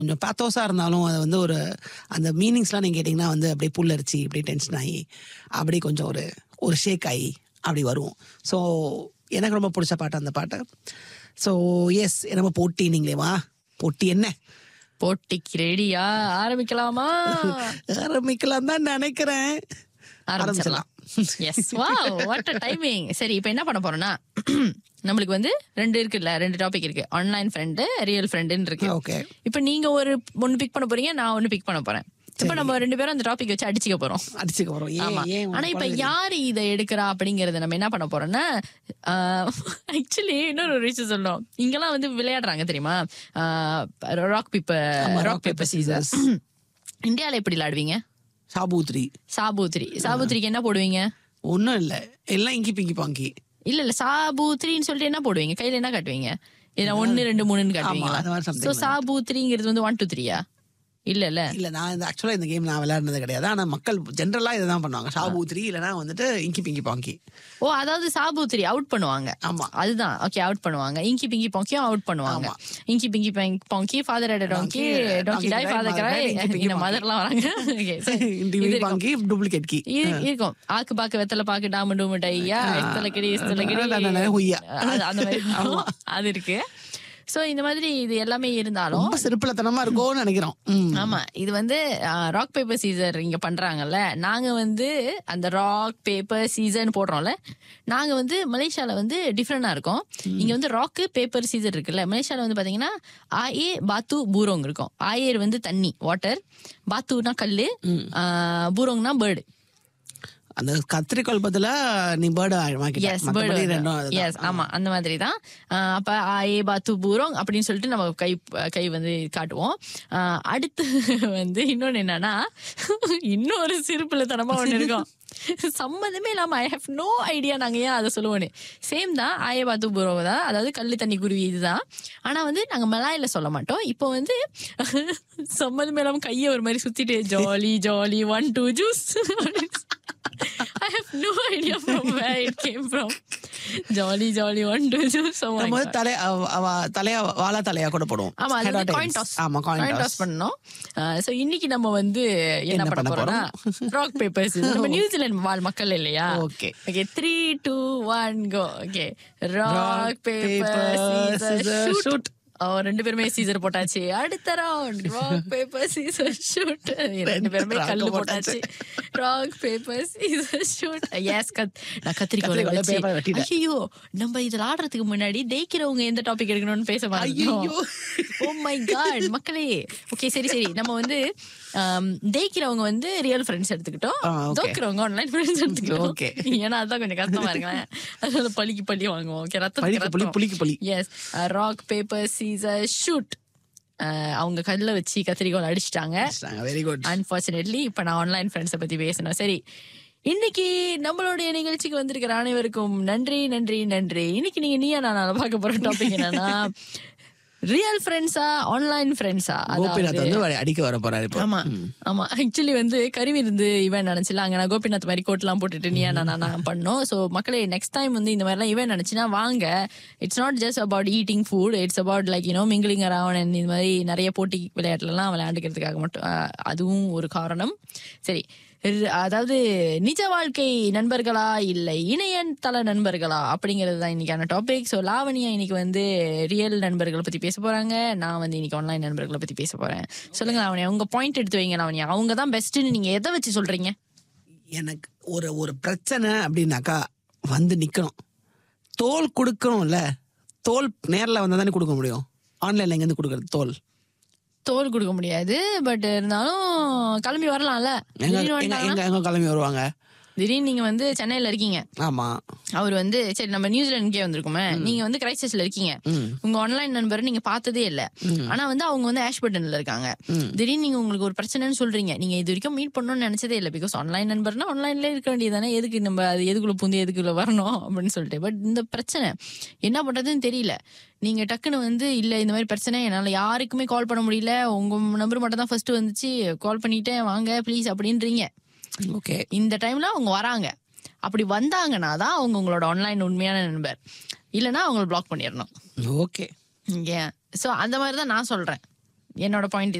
கொஞ்சம் பேத்தோஸாக இருந்தாலும் அது வந்து ஒரு அந்த மீனிங்ஸ்லாம் நீங்கள் கேட்டிங்கன்னா வந்து அப்படியே புல்லரிச்சு அப்படியே டென்ஷன் ஆகி அப்படி கொஞ்சம் ஒரு ஒரு ஷேக் ஆகி அப்படி வரும் ஸோ எனக்கு ரொம்ப பிடிச்ச பாட்டு அந்த பாட்டு ஸோ எஸ் நம்ம போட்டி நீங்களே வா போட்டி என்ன போட்டிக்கு ரெடியா ஆரம்பிக்கலாமா ஆரம்பிக்கலாம் தான் நினைக்கிறேன் ஆரம்பிச்சிடலாம் எஸ் வா வாட் டைமிங் சரி இப்போ என்ன பண்ண போறோம்னா நம்மளுக்கு வந்து ரெண்டு இருக்குல்ல ரெண்டு டாபிக் இருக்கு ஆன்லைன் ஃப்ரெண்டு ரியல் ஃப்ரெண்டுன்னு இருக்கு ஓகே இப்போ நீங்க ஒரு ஒன்னு பிக் பண்ண போறீங்க நான் ஒன்னு பிக் பண்ண போறேன் இப்போ நம்ம ரெண்டு பேரும் அந்த டாபிக் வச்சு அடிச்சுக்க போறோம் அடிச்சுக்க போகிறோம் ஏன் ஆமா ஏன் ஆனா இப்ப யாரு இதை எடுக்கிறா அப்படிங்கறத நம்ம என்ன பண்ண போறோம்னா ஆக்சுவலி இன்னொரு ஒரு விஷயம் சொல்லணும் இங்கெல்லாம் வந்து விளையாடுறாங்க தெரியுமா rock paper rock paper scissors இந்தியால எப்படி விளையாடுவீங்க சாபூத்ரி சாபூத்ரி சாபூத்ரிக்கு என்ன போடுவீங்க ஒன்றும் இல்லை எல்லாம் இங்கி பிங்கி பாங்கி இல்ல இல்ல சாபூத்ரின்னு சொல்லிட்டு என்ன போடுவீங்க கையில என்ன காட்டுவீங்க இதுல ஒன்னு ரெண்டு மூணுன்னு ஆமா, அது மாதிரி காட்டுவீங்களா something சோ சாபூத்ரிங்கிறது வந்து ஒன் டூ த்ரீயா இல்ல இல்ல இல்ல நான் இந்த ஆக்சுவலா இந்த கேம் நான் விளையாடுனது கிடையாது ஆனா மக்கள் ஜென்ரலா இதை தான் பண்ணுவாங்க சாபூத்ரி இல்லைன்னா வந்துட்டு இங்கி பிங்கி பாங்கி ஓ அதாவது சாபூத்ரி அவுட் பண்ணுவாங்க ஆமா அதுதான் ஓகே அவுட் பண்ணுவாங்க இங்கி பிங்கி பாங்கியும் அவுட் பண்ணுவாங்க ஆமா. Inky pinky ponky father at donkey Donkey, donkey die die, father mother கரை died, inky pinky இந்த monkey. மதர்லாம் வராங்க Okay, so இது டிவி இருக்கும். பாங்கி டூப்ளிகேட் கீ இரு- இருக்கும் ஆக்கு பாக்கு வெத்தலை பாக்கு டாமு டூமு டையா எத்தலை கிடி எத்தலை கிடி அதான், அதான், அதான், ஹுய்யா. அது- அந்த மாதிரி இருக்கும். அது இருக்கு சோ இந்த மாதிரி இது எல்லாமே இருந்தாலும் ரொம்ப சிறுப்பிலத்தனமா இருக்கும்னு நினைக்கிறோம் ம். ஆமா இது வந்து ராக் பேப்பர் சீசர் இங்க பண்றாங்கல்ல நாங்க வந்து அந்த ராக் பேப்பர் சீசன் போடுறோம்ல நாங்க வந்து மலேசியால வந்து டிஃப்ரெண்டா இருக்கோம் இங்க வந்து ராக்கு பேப்பர் சீசர் இருக்குல்ல மலேசியால வந்து பாத்தீங்கன்னா ஆயே பாத்து பூரோங் இருக்கும் ஆயர் வந்து தண்ணி வாட்டர் பாத்துனா கல்லு ஆ, பூரோங்னா பேர்டு அந்த கத்திரிக்கோள் பதிலா நீ பேர்டு எஸ் பேர்டு ரெண்டும் அதுதான். எஸ் ஆமா அந்த மாதிரி தான் ஆஹ் அப்ப ஆயே பாத்து பூரோங் அப்படின்னு சொல்லிட்டு நம்ம கை கை வந்து காட்டுவோம் ஆஹ் அடுத்து வந்து இன்னொன்னு என்னன்னா இன்னொரு சிறுப்பிள்ளத்தனமா ஒண்ணு இருக்கும் சம்மந்தமே இல்லாம ஐ ஹேவ் நோ ஐடியா நாங்க ஏன் அதை சொல்லுவோன்னு சேம் தான் ஆயே பாத்து பூரோங் தான் அதாவது கள்ளு தண்ணி குருவி இதுதான் ஆனா வந்து நாங்க மலாயில சொல்ல மாட்டோம் இப்போ வந்து சம்மந்தமே இல்லாம கையை ஒரு மாதிரி சுத்திட்டு jolly jolly one two juice I have no idea from where it came from. Jolly, jolly, one, two, juice. Oh my நம்ம God. வந்து தலை அவ- அவ- தலையா வாழா தலையா கூட போடுவோம் ஆமா அது Head or வந்து tails. காயின் டாஸ் ஆமா காயின் காயின் டாஸ் டாஸ் பண்ணோம் சோ இன்னைக்கு நம்ம வந்து என்ன என்ன பண்ண பண்ண போறோம்னா ராக் பேப்பர்ஸ் நம்ம நியூசிலாந்து வாழ் மக்கள் இல்லையா Okay. Okay three two one go okay Rock, rock paper, paper scissors, scissor shoot. ஓ ரெண்டு பேருமே சீசர் போட்டாச்சு அடுத்த round rock paper scissor shoot ரெண்டு பேருமே rock கல்லு போட்டாச்சு. போட்டாச்சு rock paper scissor shoot yes கத் நான் கத்திரிக்கோலை கத்திரிக்கோலை paper வச்சு வெட்டிட்டேன். ஐயோ நம்ம இதுல ஆடுறதுக்கு முன்னாடி டேக்கிறவங்க எந்த டாபிக் எடுக்கணும்னு பேச ஐயையோ. மாட்டோம் ஓ மை காட் மக்களே ஓகே சரி சரி நம்ம வந்து ஆம், ஜெயிக்கிறவங்க வந்து ரியல் ஃப்ரெண்ட்ஸ் எடுத்துக்கிட்டோம் ஆ, okay. தோக்குறவங்க ஆன்லைன் ஃப்ரெண்ட்ஸ் எடுத்துக்கிட்டோம் Okay. ஏன்னா அதான் கொஞ்சம் கஷ்டமா இருக்குல்ல அதனால பழிக்கு பழி வாங்குவோம் ஓகே பழிக்கு பழி, புளிக்கு பழி. Yes rock paper scissor shoot அவங்க கல்ல வச்சு கத்திரிக்கோல் அடிச்சிட்டாங்க வெரி குட் அன்பார்ச்சுனேட்லி இப்ப நான் ஆன்லைன் ஃப்ரெண்ட்ஸை பத்தி பேசணும் சரி இன்னைக்கு நம்மளுடைய நிகழ்ச்சிக்கு வந்திருக்கிற அனைவருக்கும் நன்றி நன்றி நன்றி இன்னைக்கு நீங்க நீயா நான் பார்க்க போற டாபிக் என்னன்னா ரியல் ஃப்ரெண்ட்ஸா ஆன்லைன் ஃப்ரெண்ட்ஸா கோபிநாத் வந்து வ- அடிக்க வர போறாரு இப்போ ஆமா ஆமா ஆக்சுவலி வந்து கருவிருந்து இவன் நினைச்சுல அங்க நான் கோபிநாத் மாதிரி கோட்லாம் போட்டுட்டு நீ நான் நான் பண்ணோம் சோ மக்களே நெக்ஸ்ட் டைம் வந்து இந்த மாதிரிலாம் இவன் நினைச்சுன்னா வாங்க it's not just about eating food it's about like you know mingling around இந்த மாதிரி நிறைய போட்டி விளையாட்டுலாம் விளையாண்டுக்கிறதுக்காக மட்டும் அஹ், அதுவும் ஒரு காரணம் சரி ர்- அதாவது நிஜ வாழ்க்கை நண்பர்களா இல்லை இணையதள நண்பர்களா அப்படிங்கிறது தான் இன்னைக்கான டாபிக் ஸோ லாவணியா இன்னைக்கு வந்து ரியல் நண்பர்களை பத்தி பேச போறாங்க நான் வந்து இன்னைக்கு ஆன்லைன் நண்பர்களை பத்தி பேச போறேன் சொல்லுங்க லாவணியா உங்க பாயிண்ட் எடுத்து வைங்க லாவணியா அவங்க தான் பெஸ்ட்னு நீங்க எதை வச்சு சொல்றீங்க எனக்கு ஒரு ஒரு பிரச்சனை அப்படின்னாக்கா வந்து நிக்கணும் தோல் கொடுக்கணும்ல தோல் நேர்ல வந்தா தானே கொடுக்க முடியும் ஆன்லைன்ல எங்க இருந்து கொடுக்கறது தோல் தோல் கொடுக்க முடியாது பட் இருந்தாலும் கிளம்பி வரலாம்ல எங்க திடீர்னு எங்க வந்துட்டாங்கன்னா- எங்க எங்க கிளம்பி வருவாங்க திடீர்னு நீங்க வந்து சென்னையில இருக்கீங்க ஆமா அவர் வந்து சரி நம்ம நியூசிலாந்துக்கே வந்திருக்கோமே நீங்க வந்து கிரைஸ்டஸ்ல இருக்கீங்க ம். உங்க ஆன்லைன் நண்பர் நீங்க பார்த்ததே இல்ல ஆனா வந்து அவங்க வந்து ஆஷ்பட்டன்ல இருக்காங்க திடீர்னு நீங்க உங்களுக்கு ஒரு பிரச்சனைன்னு சொல்றீங்க நீங்க இது வரைக்கும் மீட் பண்ணணும்னு நினைச்சதே இல்ல பிகாஸ் ஆன்லைன் நண்பர்னா ஆன்லைன்ல இருக்க வேண்டியதானே எதுக்கு நம்ம அது எதுக்குள்ள பூந்து எதுக்குள்ள வரணும் அப்படின்னு சொல்லிட்டு பட் இந்த பிரச்சனை என்ன பண்றதுன்னு தெரியல நீங்க டக்குன்னு வந்து இல்ல இந்த மாதிரி பிரச்சனை என்னால யாருக்குமே கால் பண்ண முடியல உங்க நம்பர் மட்டும் தான் ஃபர்ஸ்ட் வந்துச்சு கால் பண்ணிட்டேன் வாங்க ப்ளீஸ் அப்படின்றீங்க ஓகே இந்த டைம்ல அவங்க வராங்க அப்படி வந்தாங்கன்னா தான் அவங்க உங்களோட ஆன்லைன் உண்மையான நண்பர் இல்லைன்னா அவங்கள பிளாக் பண்ணிடணும் ஓகே ஏன் ஸோ அந்த மாதிரி தான் நான் சொல்றேன் என்னோட பாயிண்ட்